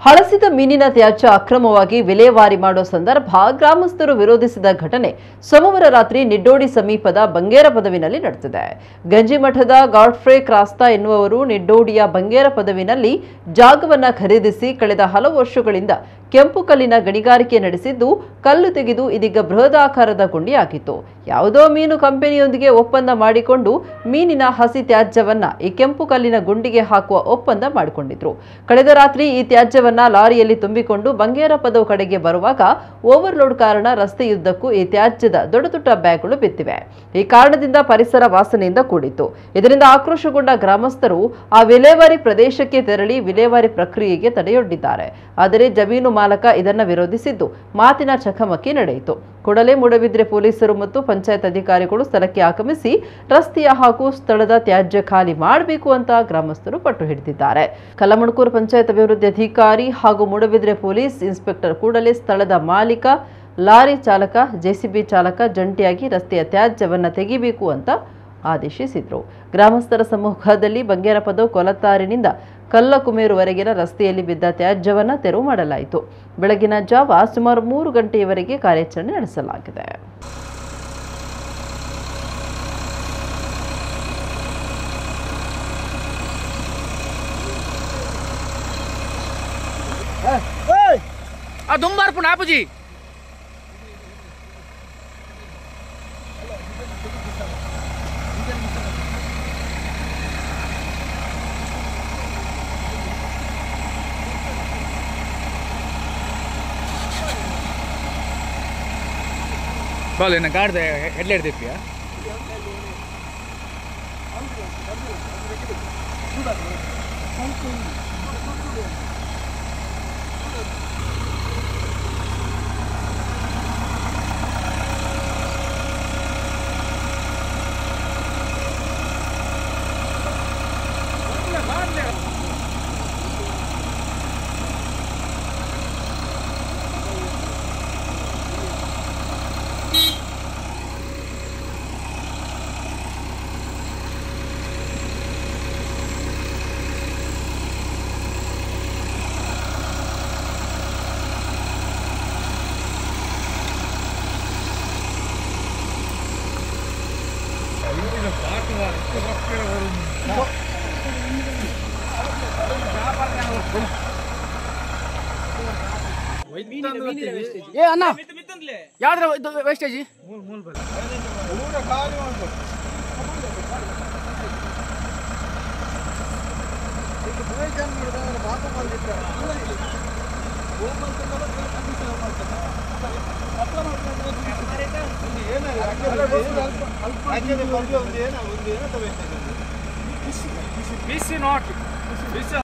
ಹಳಸಿದ ಮೀನಿನ ತ್ಯಾಜ್ಯ ಅಕ್ರಮವಾಗಿ ವಿಲೇವಾರಿ ಮಾಡೋ ಸಂದರ್ಭ ಗ್ರಾಮಸ್ಥರು ವಿರೋಧಿಸಿದ ಘಟನೆ ಸೋಮವಾರ ರಾತ್ರಿ ನಿಡ್ಡೋಡಿ ಸಮೀಪದ ಬಂಗೇರ ಪದವಿನಲ್ಲಿ ನಡೆದಿದೆ ಗಂಜಿಮಠದ ಗಾಡ್ಫ್ರೇ ಕ್ರಾಸ್ತಾ ಎನ್ನುವವರು ನಿಡ್ಡೋಡಿಯ ಬಂಗೇರ ಪದವಿನಲ್ಲಿ ಜಾಗವನ್ನ ಖರೀದಿಸಿ ಕಳೆದ ಹಲವು ವರ್ಷಗಳಿಂದ ಕೆಂಪು ಕಲ್ಲಿನ ಗಣಿಗಾರಿಕೆ ನಡೆಸಿದ್ದು ಕಲ್ಲು ತೆಗೆದು ಇದೀಗ ಬೃಹದಾಕಾರದ ಗುಂಡಿಯಾಗಿತ್ತು ಯಾವುದೋ ಮೀನು ಕಂಪನಿಯೊಂದಿಗೆ ಒಪ್ಪಂದ ಮಾಡಿಕೊಂಡು ಮೀನಿನ ಹಸಿ ತ್ಯಾಜ್ಯವನ್ನ ಈ ಕೆಂಪು ಕಲ್ಲಿನ ಗುಂಡಿಗೆ ಹಾಕುವ ಒಪ್ಪಂದ ಮಾಡಿಕೊಂಡಿದ್ರು ಕಳೆದ ರಾತ್ರಿ ಈ ತ್ಯಾಜ್ಯವನ್ನ ಲಾರಿಯಲ್ಲಿ ತುಂಬಿಕೊಂಡು ಬಂಗೇರ ಪದವು ಕಡೆಗೆ ಬರುವಾಗ ಓವರ್ಲೋಡ್ ಕಾರಣ ರಸ್ತೆಯುದ್ದಕ್ಕೂ ಈ ತ್ಯಾಜ್ಯದ ದೊಡ್ಡ ದೊಡ್ಡ ಬ್ಯಾಗ್ಗಳು ಬಿದ್ದಿವೆ ಈ ಕಾರಣದಿಂದ ಪರಿಸರ ವಾಸನೆಯಿಂದ ಕೂಡಿತ್ತು ಇದರಿಂದ ಆಕ್ರೋಶಗೊಂಡ ಗ್ರಾಮಸ್ಥರು ಆ ವಿಲೇವಾರಿ ಪ್ರದೇಶಕ್ಕೆ ತೆರಳಿ ವಿಲೇವಾರಿ ಪ್ರಕ್ರಿಯೆಗೆ ತಡೆಯೊಡ್ಡಿದ್ದಾರೆ ಆದರೆ ಜಮೀನು ಮಾಲಕ ಇದನ್ನ ವಿರೋಧಿಸಿದ್ದು ಮಾತಿನ ಚಕಮಕಿ ನಡೆಯಿತು ಕೂಡಲೇ ಮೂಡಬಿದ್ರೆ ಪೊಲೀಸರು ಮತ್ತು ಪಂಚಾಯತ್ ಅಧಿಕಾರಿಗಳು ಸ್ಥಳಕ್ಕೆ ಆಗಮಿಸಿ ರಸ್ತೆಯ ಹಾಗೂ ಸ್ಥಳದ ತ್ಯಾಜ್ಯ ಖಾಲಿ ಮಾಡಬೇಕು ಅಂತ ಗ್ರಾಮಸ್ಥರು ಪಟ್ಟು ಹಿಡಿದಿದ್ದಾರೆ ಕಲ್ಲಮಣಕೂರು ಪಂಚಾಯತ್ ಅಭಿವೃದ್ಧಿ ಅಧಿಕಾರಿ ಹಾಗೂ ಮೂಡಬಿದ್ರೆ ಪೊಲೀಸ್ ಇನ್ಸ್ಪೆಕ್ಟರ್ ಕೂಡಲೇ ಸ್ಥಳದ ಮಾಲೀಕ ಲಾರಿ ಚಾಲಕ ಜೆಸಿಬಿ ಚಾಲಕ ಜಂಟಿಯಾಗಿ ರಸ್ತೆಯ ತ್ಯಾಜ್ಯವನ್ನ ತೆಗಿಬೇಕು ಅಂತ ಆದೇಶಿಸಿದ್ರು ಗ್ರಾಮಸ್ಥರ ಸಮ್ಮುಖದಲ್ಲಿ ಬಂಗೇರಪದ ಕೊಲತ್ತಾರಿನಿಂದ ಕಲ್ಲಕುಮೇರುವರೆಗಿನ ರಸ್ತೆಯಲ್ಲಿ ಬಿದ್ದ ತ್ಯಾಜ್ಯವನ್ನ ತೆರವು ಮಾಡಲಾಯಿತು ಬೆಳಗಿನ ಜಾವ ಸುಮಾರು ಮೂರು ಗಂಟೆಯವರೆಗೆ ಕಾರ್ಯಾಚರಣೆ ನಡೆಸಲಾಗಿದೆ ಆ ದುಂಬಾರ್ಪುಣ ಆಪುಜಿ ಬಾಲ್ ಏನ ಗಾಡ್ದೆ ಹೆಡ್ಲೈಟ್ ತೆಪ್ಪಿಯಾ ಏ ಅಣ್ಣ ಯಾವ್ದ್ರ ಇದು ವೇಸ್ಟೇಜಿ ಏನಾಗುತ್ತೆ